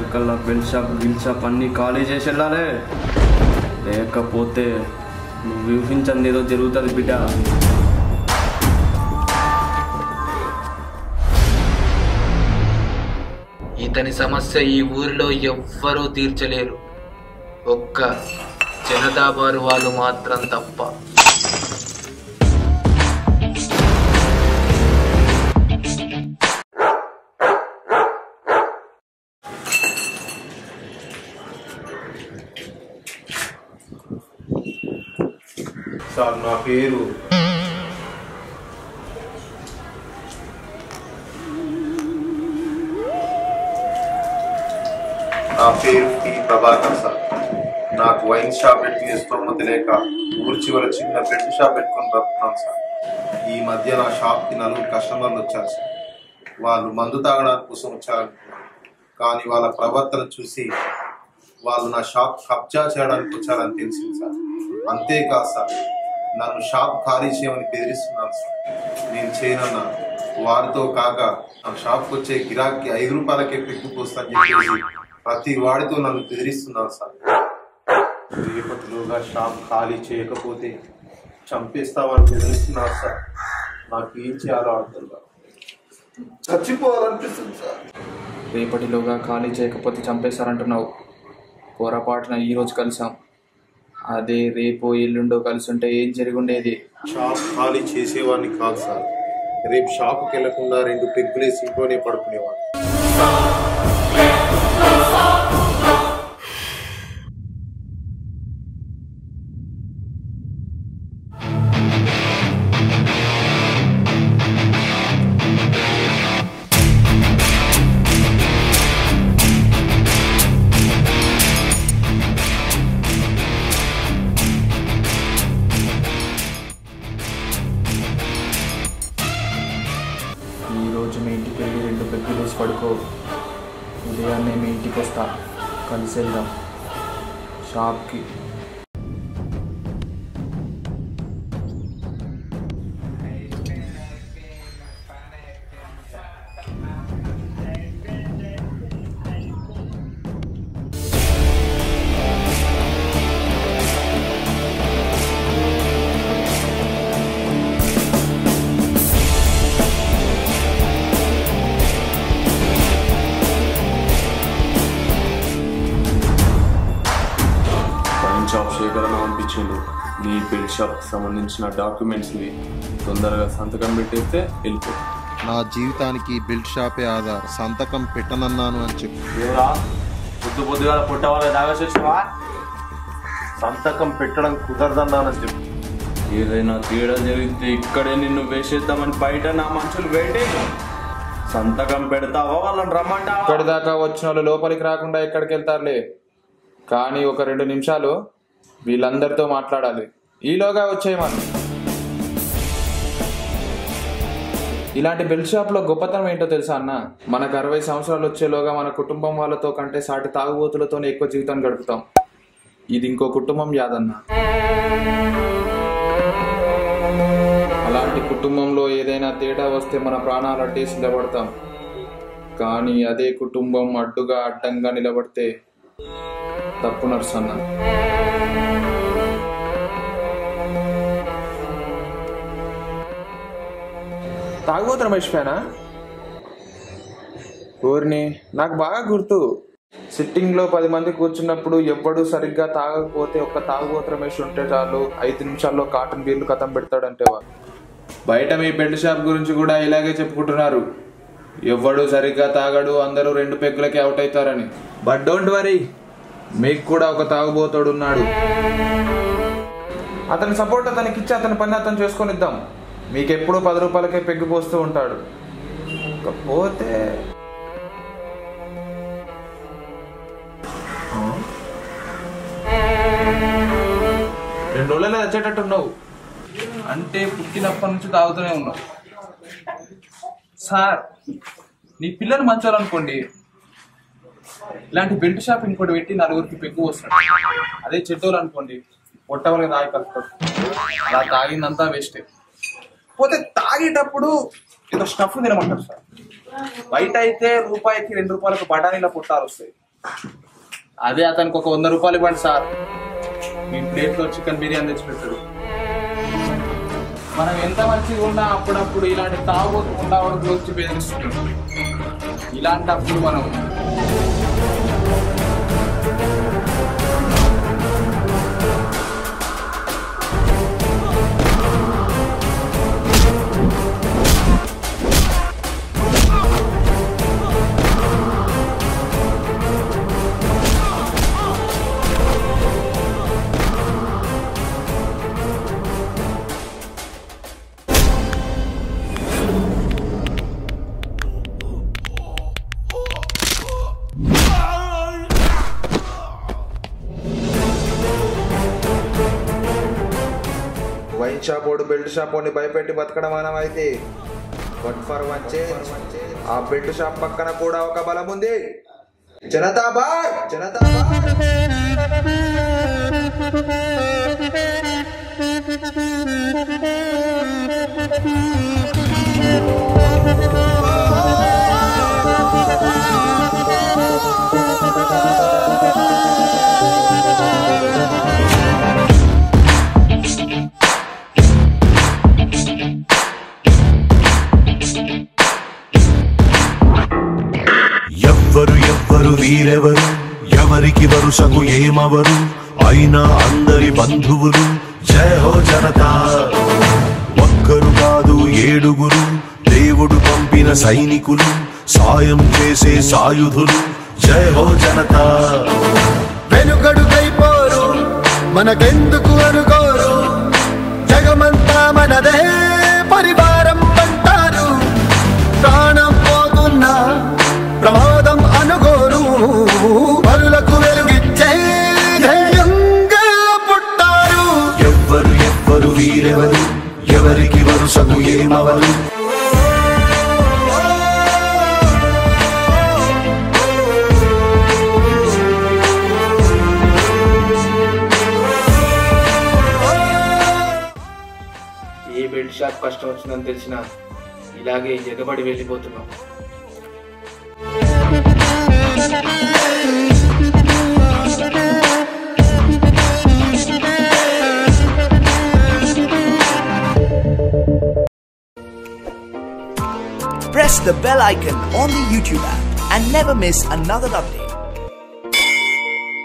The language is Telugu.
కల్లా బెల్ షాప్ గిల్ షాప్ అన్నీ ఖాళీ చేసి వెళ్ళాలి లేకపోతే నువ్వు ఊహించండి ఏదో జరుగుతుంది బిడ్డ ఇతని సమస్య ఈ ఊరిలో ఎవ్వరూ తీర్చలేరు ఒక్క జనతాబారు వాళ్ళు మాత్రం తప్ప సార్ నా పేరు నా పేరు టి ప్రభాకర్ సార్ నాకు వైన్ షాప్ పెట్టి స్తోమత లేక ఊరి చివర చిన్న బ్రెడ్ షాప్ పెట్టుకొని బతుకున్నాను సార్ ఈ మధ్య నా షాప్కి నలుగురు కస్టమర్లు వచ్చారు సార్ వాళ్ళు మందు తాగడానికి కోసం వచ్చారనుకున్నాను కానీ వాళ్ళ ప్రవర్తన చూసి వాళ్ళు నా షాప్ కబ్జా చేయడానికి వచ్చారని తెలిసింది సార్ అంతేకాదు సార్ నన్ను షాప్ ఖాళీ చేయమని బెదిరిస్తున్నాను సార్ నేను చేయనన్నా వారితో కాక నా షాప్కి వచ్చే గిరాకీ ఐదు రూపాయలకే పెట్టుకోస్తాను చెప్పేసి ప్రతి వాడితో నన్ను బెదిరిస్తున్నారు సార్ రేపటిలోగా షాప్ ఖాళీ చేయకపోతే చంపేస్తామని బెదిరిస్తున్నారు సార్ నాకు ఏం చేయాలో అర్థం కాదు చచ్చిపోవాలనిపిస్తుంది సార్ రేపటిలోగా ఖాళీ చేయకపోతే చంపేస్తారంటున్నావు పొరపాటున ఈ రోజు కలిసాం అదే రేపు ఎల్లుండో కలిసి ఉంటే ఏం జరిగుండేది షాప్ ఖాళీ చేసేవాడిని కాదు సార్ రేపు షాప్కి వెళ్లకుండా రెండు పెగ్గులేసి ఇంట్లోనే పడుకునేవాడిని ఈ రోజు మీ ఇంటికి వెళ్ళి రెండు పెగ్గులు వేసి పడుకో ఉదయాన్నే మీ ఇంటికి వస్తా కలిసి వెళ్దాం షాప్కి వైన్ షాప్ శేఖరణ పంపించిండు నీ బెల్ షాప్ సంబంధించిన డాక్యుమెంట్స్ని తొందరగా సంతకం పెట్టేస్తే వెళ్ళిపో నా జీవితానికి బిల్డ్ షాపే ఆధార్ సంతకం పెట్టనన్నాను అని చెప్పు ఏరా పొద్దు పొద్దుగా పుట్ట వాళ్ళ దాగేసేసావా సంతకం పెట్టడం కుదరదన్నానని చెప్పు ఏదైనా తేడా జరిగితే ఇక్కడే నిన్ను వేసేద్దామని బయట నా మనుషులు వేటి సంతకం పెడతావా వాళ్ళని రమ్మంటావా ఇక్కడి దాకా వచ్చిన వాళ్ళు లోపలికి రాకుండా ఎక్కడికి వెళ్తారులే కానీ ఒక రెండు నిమిషాలు వీళ్ళందరితో మాట్లాడాలి ఈలోగా వచ్చేయమని ఇలాంటి బెల్ షాప్ లో గొప్పతనం ఏంటో తెలుసా అన్న మనకు అరవై సంవత్సరాలు వచ్చేలోగా మన కుటుంబం వాళ్ళతో కంటే సాటి తాగుబోతులతోనే ఎక్కువ జీవితం గడుపుతాం ఇది ఇంకో కుటుంబం యాదన్న అలాంటి కుటుంబంలో ఏదైనా తేడా వస్తే మన ప్రాణాలు అడ్డేసి నిలబడతాం కానీ అదే కుటుంబం అడ్డుగా అడ్డంగా నిలబడితే తప్పు నర్సన్న తాగుబోతు రమేష్ ఫ్యానా ఊరిని నాకు బాగా గుర్తు సిట్టింగ్ లో పది మంది కూర్చున్నప్పుడు ఎవ్వడు సరిగ్గా తాగకపోతే ఒక్క తాగుబోతు రమేష్ ఉంటే చాలు ఐదు నిమిషాల్లో కాటన్ బీర్లు కథం పెడతాడంటే వాడు బయట మీ బెడ్ షాప్ గురించి కూడా ఇలాగే చెప్పుకుంటున్నారు ఎవ్వడు సరిగ్గా తాగడు అందరూ రెండు పెగ్గులకి అవుట్ అవుతారని బట్ డోంట్ వరీ మీకు కూడా ఒక తాగుబోతోడు ఉన్నాడు అతని సపోర్ట్ అతనికి ఇచ్చి అతని పని అతను చేసుకొని ఇద్దాం మీకు ఎప్పుడూ పది రూపాయలకే పెగ్గు పోస్తూ ఉంటాడు కాకపోతే రెండు రోజులనే వచ్చేటట్టు ఉన్నావు అంటే పుట్టినప్పటి నుంచి తాగుతూనే ఉన్నావు సార్ నీ పిల్లలు మంచోళ్ళు అనుకోండి ఇలాంటి బెల్ట్ షాప్ ఇంకోటి పెట్టి నలుగురికి పెగ్గు వస్తాడు అదే చెడ్డోళ్ళు అనుకోండి పొట్టవలకి తాగి కలుపుతాడు అలా తాగిందంతా వేస్టే పోతే తాగేటప్పుడు ఏదో స్టఫ్ తినమంటారు సార్ బయట అయితే రూపాయికి రెండు రూపాయలకు బఠానీల పుట్టాలు వస్తాయి అదే అతనికి ఒక వంద రూపాయలు ఇవ్వండి సార్ మీ ప్లేట్లో చికెన్ బిర్యానీ తెచ్చి పెట్టాడు మనం ఎంత మంచిగా ఉన్నా అప్పుడప్పుడు ఇలాంటి తాగుబోతు ఉండవడం వచ్చి బెదిరిస్తున్నాం ఇలాంటప్పుడు మనం వైన్ షాప్ వాడు బెల్ట్ షాప్ వాడిని భయపెట్టి బతకడం మనం అయితే బట్ ఫర్ వచ్చే ఆ బెల్ట్ షాప్ పక్కన కూడా ఒక బలం ఉంది జనతా బార్ జనతా బార్ ఎవ్వరు ఎవ్వరు వీరెవరు ఎవరికి వరుసకు ఏమవరు అయినా అందరి బంధువులు జయ హో జనతా ఒక్కరు కాదు ఏడుగురు దేవుడు పంపిన సైనికులు సాయం చేసే సాయుధులు జయ హో జనతా వెనుకడుకైపోరు మనకెందుకు అనుకోరు జగమంతా మనదే పరివారం అంటారు ప్రాణం పోతున్నా ప్రమాదం అనుకోరు పరులకు వెలుగిచ్చే ధైర్యంగా పుట్టారు ఎవ్వరు ఎవ్వరు వీరెవరు ఎవరికి వరుసకు ఏమవరు ఏ బెల్ట్ షాప్ కష్టం వచ్చిందని తెలిసినా ఇలాగే ఎగబడి వెళ్ళిపోతున్నాం press the bell icon on the YouTube app and never miss another update.